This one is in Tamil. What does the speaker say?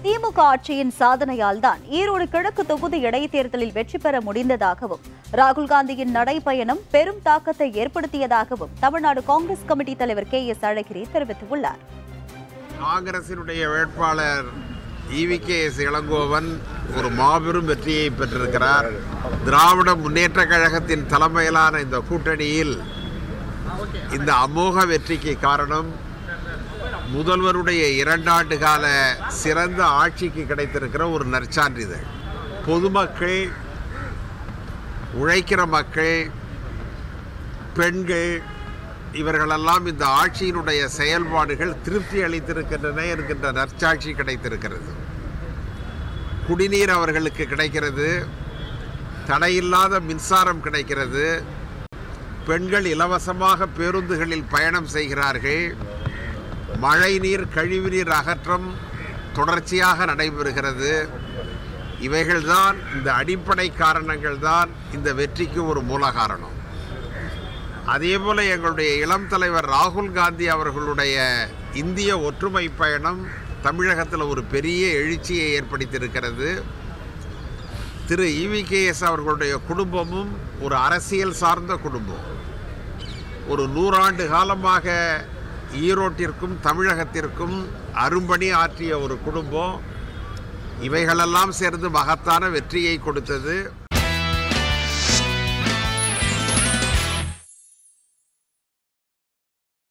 திமுக ஆட்சியின் சாதனையால் தான் ஈரோடு கிழக்கு தொகுதி இடைத்தேர்தலில் வெற்றி பெற முடிந்ததாகவும் ராகுல் காந்தியின் நடைபயணம் பெரும் தாக்கத்தை ஏற்படுத்தியதாகவும் தமிழ்நாடு காங்கிரஸ் கமிட்டி தலைவர் கே எஸ் அழகிரி தெரிவித்துள்ளார் காங்கிரசினுடைய வேட்பாளர் இவிகே எஸ் இளங்கோவன் ஒரு மாபெரும் வெற்றியை பெற்றிருக்கிறார் திராவிட முன்னேற்ற கழகத்தின் தலைமையிலான இந்த கூட்டணியில் இந்த அமோக வெற்றிக்கு காரணம் முதல்வருடைய இரண்டாண்டு கால சிறந்த ஆட்சிக்கு கிடைத்திருக்கிற ஒரு நற்சான்றிதழ் பொதுமக்கள் உழைக்கிற மக்கள் பெண்கள் இவர்களெல்லாம் இந்த ஆட்சியினுடைய செயல்பாடுகள் திருப்தி அளித்திருக்கின்றன என்கின்ற நற்சாட்சி கிடைத்திருக்கிறது குடிநீர் அவர்களுக்கு கிடைக்கிறது தடையில்லாத மின்சாரம் கிடைக்கிறது பெண்கள் இலவசமாக பேருந்துகளில் பயணம் செய்கிறார்கள் மழைநீர் கழிவுநீர் அகற்றம் தொடர்ச்சியாக நடைபெறுகிறது இவைகள்தான் இந்த அடிப்படை காரணங்கள் தான் இந்த வெற்றிக்கு ஒரு மூல காரணம் அதேபோல எங்களுடைய இளம் தலைவர் ராகுல் காந்தி அவர்களுடைய இந்திய ஒற்றுமை பயணம் தமிழகத்தில் ஒரு பெரிய எழுச்சியை ஏற்படுத்தியிருக்கிறது திரு இவிகேஎஸ் அவர்களுடைய குடும்பமும் ஒரு அரசியல் சார்ந்த குடும்பம் ஒரு நூறாண்டு காலமாக ஈரோட்டிற்கும் தமிழகத்திற்கும் அரும்பணி ஆற்றிய ஒரு குடும்பம் இவைகளெல்லாம் சேர்ந்து மகத்தான வெற்றியை கொடுத்தது